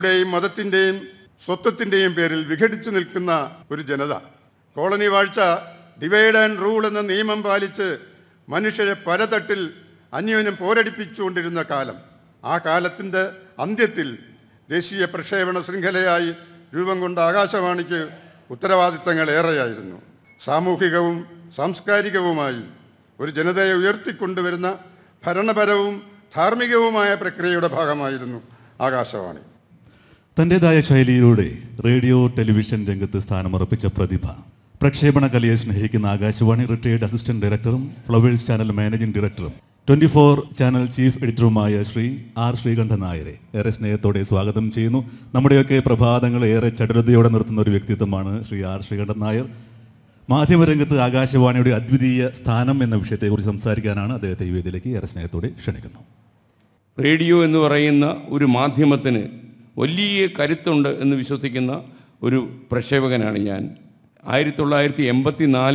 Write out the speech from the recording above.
യുടെയും മതത്തിൻ്റെയും സ്വത്വത്തിൻ്റെയും പേരിൽ വിഘടിച്ചു നിൽക്കുന്ന ഒരു ജനത കോളനി വാഴ്ച ഡിവൈഡ് ആൻഡ് റൂൾ എന്ന നിയമം പാലിച്ച് മനുഷ്യരെ പലതട്ടിൽ അന്യോന്യം പോരടിപ്പിച്ചുകൊണ്ടിരുന്ന കാലം ആ കാലത്തിൻ്റെ അന്ത്യത്തിൽ ദേശീയ പ്രക്ഷേപണ ശൃംഖലയായി രൂപം കൊണ്ട ആകാശവാണിക്ക് ഉത്തരവാദിത്തങ്ങൾ ഏറെയായിരുന്നു സാമൂഹികവും സാംസ്കാരികവുമായി ഒരു ജനതയെ ഉയർത്തിക്കൊണ്ടുവരുന്ന ഭരണപരവും ധാർമ്മികവുമായ പ്രക്രിയയുടെ ഭാഗമായിരുന്നു ആകാശവാണി തൻ്റെതായ ശൈലിയിലൂടെ റേഡിയോ ടെലിവിഷൻ രംഗത്ത് സ്ഥാനമുറപ്പിച്ച പ്രതിഭ പ്രക്ഷേപണ കലയെ സ്നേഹിക്കുന്ന ആകാശവാണി റിട്ടയേർഡ് അസിസ്റ്റന്റ് ഡയറക്ടറും ഫ്ലവേഴ്സ് ചാനൽ മാനേജിംഗ് ഡയറക്ടറും ട്വന്റി ഫോർ ചാനൽ ചീഫ് എഡിറ്ററുമായ ശ്രീ ആർ ശ്രീകണ്ഠൻ നായരെ ഏറെ സ്നേഹത്തോടെ സ്വാഗതം ചെയ്യുന്നു നമ്മുടെയൊക്കെ പ്രഭാതങ്ങൾ ഏറെ ചടുലതയോടെ നിർത്തുന്ന ഒരു വ്യക്തിത്വമാണ് ശ്രീ ആർ ശ്രീകണ്ഠൻ നായർ മാധ്യമരംഗത്ത് ആകാശവാണിയുടെ അദ്വിതീയ സ്ഥാനം എന്ന വിഷയത്തെക്കുറിച്ച് സംസാരിക്കാനാണ് അദ്ദേഹത്തെ ഈ വേദിയിലേക്ക് ഏറെ സ്നേഹത്തോടെ ക്ഷണിക്കുന്നു റേഡിയോ എന്ന് പറയുന്ന ഒരു മാധ്യമത്തിന് വലിയ കരുത്തുണ്ട് എന്ന് വിശ്വസിക്കുന്ന ഒരു പ്രക്ഷേപകനാണ് ഞാൻ ആയിരത്തി തൊള്ളായിരത്തി എൺപത്തി